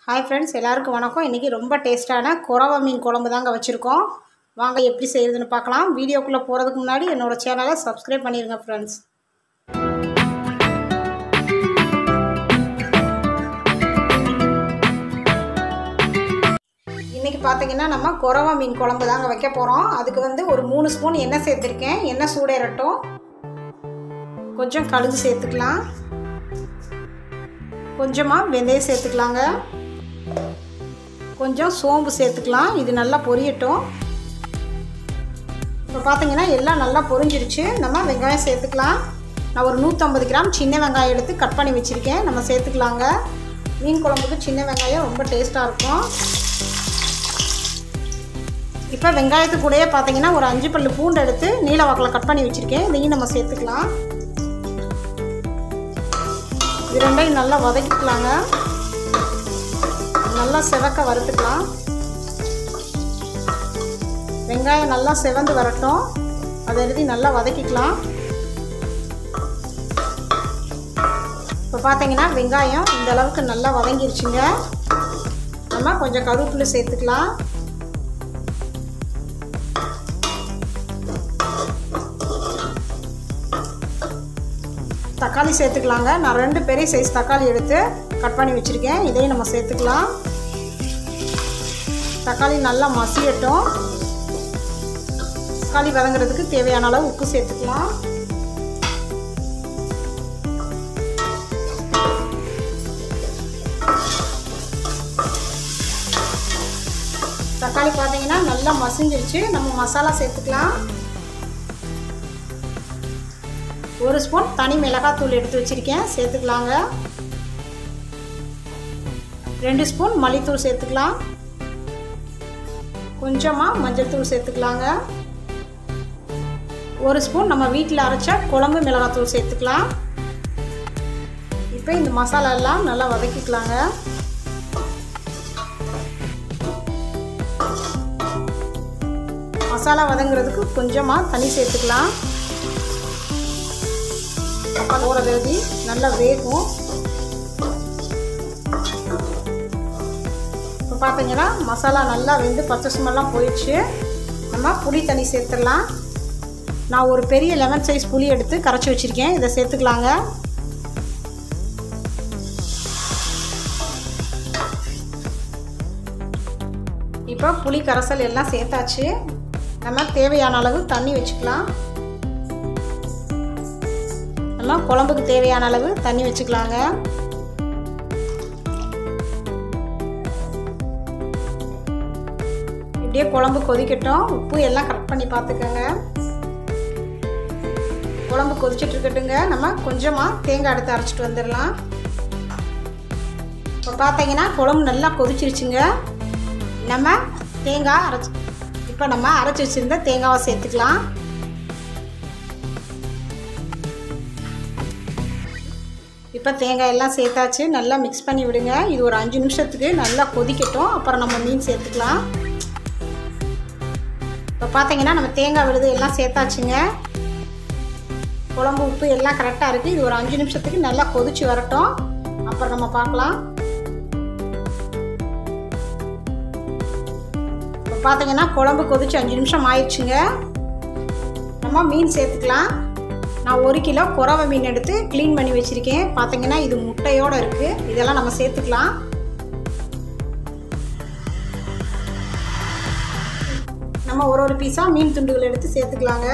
hi friends எல்லாருக்கும் வணக்கம் இன்றைக்கி ரொம்ப டேஸ்ட்டான குறவ மீன் குழம்பு தாங்க வச்சுருக்கோம் வாங்க எப்படி செய்கிறதுன்னு பார்க்கலாம் வீடியோக்குள்ளே போகிறதுக்கு முன்னாடி என்னோடய சேனலை சப்ஸ்கிரைப் பண்ணிடுங்க ஃப்ரெண்ட்ஸ் இன்றைக்கி பார்த்தீங்கன்னா நம்ம குறவ மீன் குழம்பு தாங்க வைக்க போகிறோம் அதுக்கு வந்து ஒரு மூணு ஸ்பூன் எண்ணெய் சேர்த்துருக்கேன் எண்ணெய் சூடேறட்டும் கொஞ்சம் கடுகு சேர்த்துக்கலாம் கொஞ்சமாக வெந்தயம் சேர்த்துக்கலாங்க கொஞ்சம் சோம்பு சேர்த்துக்கலாம் இது நல்லா பொரியட்டும் இப்போ பார்த்தீங்கன்னா எல்லாம் நல்லா பொரிஞ்சிருச்சு நம்ம வெங்காயம் சேர்த்துக்கலாம் நான் ஒரு நூற்றம்பது கிராம் சின்ன வெங்காயம் எடுத்து கட் பண்ணி வச்சுருக்கேன் நம்ம சேர்த்துக்கலாங்க மீன் குழம்புக்கு சின்ன வெங்காயம் ரொம்ப டேஸ்ட்டாக இருக்கும் இப்போ வெங்காயத்து கூடயே பார்த்தீங்கன்னா ஒரு அஞ்சு பல்லு பூண்டு எடுத்து நீல வாக்கில் கட் பண்ணி வச்சுருக்கேன் இதையும் நம்ம சேர்த்துக்கலாம் இது ரெண்டையும் நல்லா வதக்கிக்கலாங்க நல்லா செவக்க வறுத்துக்கலாம் வெங்காயம் நல்லா செவந்து வரட்டும் அதை எழுதி நல்லா வதக்கிக்கலாம் இப்போ பார்த்தீங்கன்னா வெங்காயம் இந்த அளவுக்கு நல்லா வதங்கிருச்சுங்க நம்ம கொஞ்சம் கருவேப்பிலை சேர்த்துக்கலாம் தக்காளி சேர்த்துக்கலாங்க நான் ரெண்டு பெரிய சைஸ் தக்காளி எடுத்து கட் பண்ணி வச்சுருக்கேன் இதையும் நம்ம சேர்த்துக்கலாம் தக்காளி நல்லா மசியட்டும் தக்காளி வதங்குறதுக்கு தேவையான அளவு உப்பு சேர்த்துக்கலாம் தக்காளி பார்த்தீங்கன்னா நல்லா மசிஞ்சிருச்சு நம்ம மசாலா சேர்த்துக்கலாம் ஒரு ஸ்பூன் தனி மிளகாத்தூள் எடுத்து வச்சுருக்கேன் சேர்த்துக்கலாங்க ரெண்டு ஸ்பூன் மல்லித்தூள் சேர்த்துக்கலாம் கொஞ்சமாக மஞ்சள் தூள் சேர்த்துக்கலாங்க ஒரு ஸ்பூன் நம்ம வீட்டில் அரைச்ச குழம்பு மிளகாத்தூள் சேர்த்துக்கலாம் இப்போ இந்த மசாலா எல்லாம் நல்லா வதக்கிக்கலாங்க மசாலா வதங்குறதுக்கு கொஞ்சமாக தண்ணி சேர்த்துக்கலாம் போகிற வேதி நல்லா வேகும் இப்போ பார்த்தீங்கன்னா மசாலா நல்லா வெந்து பச்சை சுமெல்லாம் போயிடுச்சு நம்ம புளி தண்ணி சேர்த்துடலாம் நான் ஒரு பெரிய லெமன் சைஸ் புளி எடுத்து கரைச்சி வச்சுருக்கேன் இதை சேர்த்துக்கலாங்க இப்போ புளி கரைசல் எல்லாம் சேர்த்தாச்சு நம்ம தேவையான அளவு தண்ணி வச்சுக்கலாம் நம்ம குழம்புக்கு தேவையான அளவு தண்ணி வச்சுக்கலாங்க இப்படியே குழம்பு கொதிக்கட்டும் உப்பு எல்லாம் கரெக்ட் பண்ணி பார்த்துக்கோங்க குழம்பு கொதிச்சுட்டு இருக்கட்டுங்க நம்ம கொஞ்சமாக தேங்காய் எடுத்து அரைச்சிட்டு வந்துடலாம் இப்போ பார்த்தீங்கன்னா குழம்பு நல்லா கொதிச்சிருச்சுங்க நம்ம தேங்காய் அரைச்சி இப்போ நம்ம அரைச்சி வச்சுருந்த தேங்காவை சேர்த்துக்கலாம் இப்போ தேங்காய் எல்லாம் சேர்த்தாச்சு நல்லா மிக்ஸ் பண்ணி விடுங்க இது ஒரு அஞ்சு நிமிஷத்துக்கு நல்லா கொதிக்கட்டும் அப்புறம் நம்ம மீன் சேர்த்துக்கலாம் இப்போ பார்த்தீங்கன்னா நம்ம தேங்காய் விழுது எல்லாம் சேர்த்தாச்சுங்க குழம்பு உப்பு எல்லாம் கரெக்டாக இருக்குது இது ஒரு அஞ்சு நிமிஷத்துக்கு நல்லா கொதிச்சு வரட்டும் அப்புறம் நம்ம பார்க்கலாம் இப்போ பார்த்தீங்கன்னா குழம்பு கொதிச்சு அஞ்சு நிமிஷம் ஆயிடுச்சுங்க நம்ம மீன் சேர்த்துக்கலாம் நான் ஒரு கிலோ குறவை மீன் எடுத்து க்ளீன் பண்ணி வச்சுருக்கேன் பார்த்தீங்கன்னா இது முட்டையோடு இருக்குது இதெல்லாம் நம்ம சேர்த்துக்கலாம் நம்ம ஒரு ஒரு பீஸாக மீன் துண்டுகள் எடுத்து சேர்த்துக்கலாங்க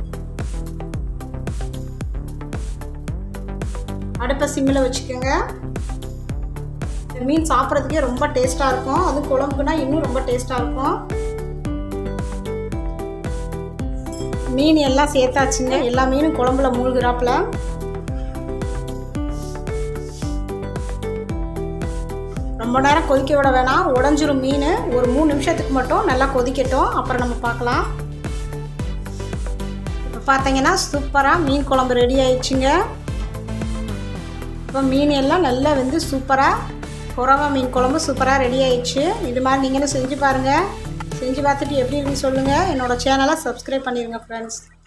அடுப்பை சிம்மில் வச்சுக்கோங்க மீன் சாப்பிட்றதுக்கே ரொம்ப டேஸ்ட்டாக இருக்கும் அது குழம்புனா இன்னும் ரொம்ப டேஸ்ட்டாக இருக்கும் மீன் எல்லாம் சேர்த்தாச்சுங்க எல்லா மீனும் குழம்புல மூழ்கிறாப்புல ரொம்ப நேரம் கொதிக்க விட வேணாம் உடஞ்சிரும் மீன் ஒரு மூணு நிமிஷத்துக்கு மட்டும் நல்லா கொதிக்கட்டும் அப்புறம் நம்ம பார்க்கலாம் இப்போ பார்த்தீங்கன்னா சூப்பராக மீன் குழம்பு ரெடி ஆயிடுச்சுங்க இப்போ மீன் எல்லாம் நல்லா வந்து சூப்பராக குறவா மீன் குழம்பு சூப்பராக ரெடி ஆயிடுச்சு இது மாதிரி நீங்களும் செஞ்சு பாருங்கள் செஞ்சு பார்த்துட்டு எப்படி இருக்குன்னு சொல்லுங்கள் என்னோடய சேனலை சப்ஸ்கிரைப் பண்ணிடுங்க ஃப்ரெண்ட்ஸ்